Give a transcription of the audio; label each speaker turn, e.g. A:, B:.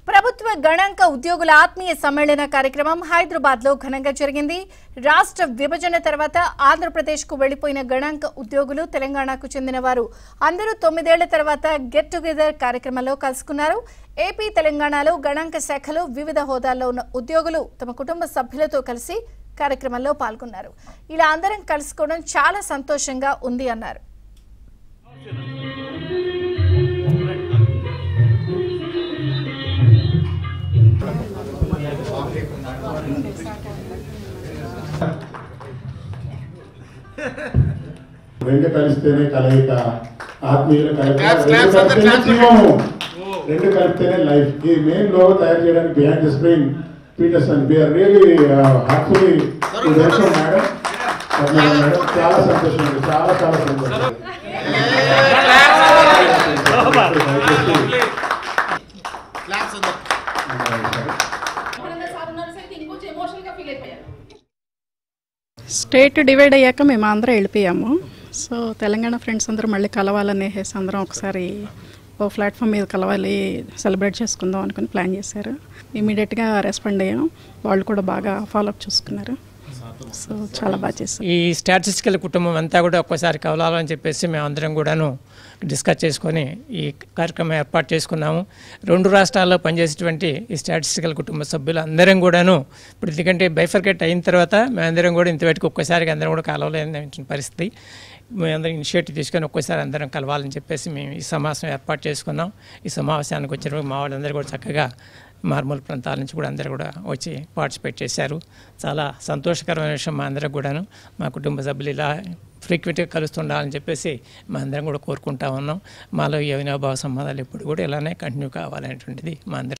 A: ప్రభుత్వ గణాంక ఉద్యోగుల ఆత్మీయ సమ్మేళన కార్యక్రమం హైదరాబాద్ లో ఘనంగా జరిగింది రాష్ట్ర విభజన తర్వాత ఆంధ్రప్రదేశ్ కు వెళ్లిపోయిన గణాంక ఉద్యోగులు తెలంగాణకు చెందిన వారు అందరూ తొమ్మిదేళ్ల తర్వాత గెట్ టుగెదర్ కార్యక్రమంలో కలుసుకున్నారు ఏపీ తెలంగాణలో గణాంక శాఖలో వివిధ హోదాల్లో ఉన్న ఉద్యోగులు తమ కుటుంబ సభ్యులతో కలిసి కార్యక్రమంలో పాల్గొన్నారు ఇలా అందరం కలుసుకోవడం చాలా సంతోషంగా ఉంది అన్నారు
B: రెండు కలిస్తేనే కలయిక ఆత్మీయుల కలయిక
C: Claps,
B: రెండు
C: claps, అందరు
B: కలిస్తేనే
C: claps
B: జీవము రెండు కలిస్తేనే లైఫ్ ఈ మెయిన్ లోగో తయారు చేయడానికి behind the screen Peterson BR really heartfully welcome madam madam చాలా సంతోషం అండి చాలా చాలా సంతోషం
C: క్లాప్స్ అందరు
D: ఎప్పుడన్నా సార్ ఉన్నారు సరే ఇంకొంచెం ఎమోషనల్ గా ఫీల్ అయిపోయారు
E: స్టేట్ డివైడ్ అయ్యాక మేము అందరం వెళ్ళిపోయాము సో తెలంగాణ ఫ్రెండ్స్ అందరూ మళ్ళీ కలవాలని వేసి అందరం ఒకసారి ఓ ప్లాట్ఫామ్ మీద కలవాలి సెలబ్రేట్ చేసుకుందాం అనుకుని ప్లాన్ చేశారు ఇమీడియట్గా రెస్పాండ్ అయ్యాం వాళ్ళు కూడా బాగా ఫాలోఅప్ చూసుకున్నారు సో చాలా బాగా చేశారు
F: ఈ స్టాటిస్టికల్ కుటుంబం అంతా కూడా ఒక్కసారి కవలాలని చెప్పేసి మేమందరం కూడాను డిస్కస్ చేసుకొని ఈ కార్యక్రమం ఏర్పాటు చేసుకున్నాము రెండు రాష్ట్రాల్లో పనిచేసేటువంటి ఈ స్టాటిస్టికల్ కుటుంబ సభ్యులు అందరం కూడాను ఇప్పుడు ఎందుకంటే బైఫర్కేట్ అయిన తర్వాత మేమందరం కూడా ఇంతవరకు ఒక్కసారికి అందరం కూడా కలవలేని పరిస్థితి మేమందరం ఇనిషియేటివ్ తీసుకొని ఒక్కసారి అందరం కలవాలని చెప్పేసి మేము ఈ సమావేశం ఏర్పాటు చేసుకున్నాం ఈ సమావేశానికి వచ్చిన మా వాళ్ళందరూ కూడా చక్కగా మారుమూల ప్రాంతాల నుంచి కూడా అందరూ కూడా వచ్చి పార్టిసిపేట్ చేశారు చాలా సంతోషకరమైన విషయం మా అందరికి కూడాను మా కుటుంబ సభ్యులు ఇలా ఫ్రీక్వెంట్గా కలుస్తుండాలని చెప్పేసి మా అందరం కూడా కోరుకుంటా ఉన్నాం మాలో ఈ అవినాభావ సంబంధాలు ఎప్పుడు కూడా ఇలానే కంటిన్యూ కావాలనేటువంటిది మా అందరి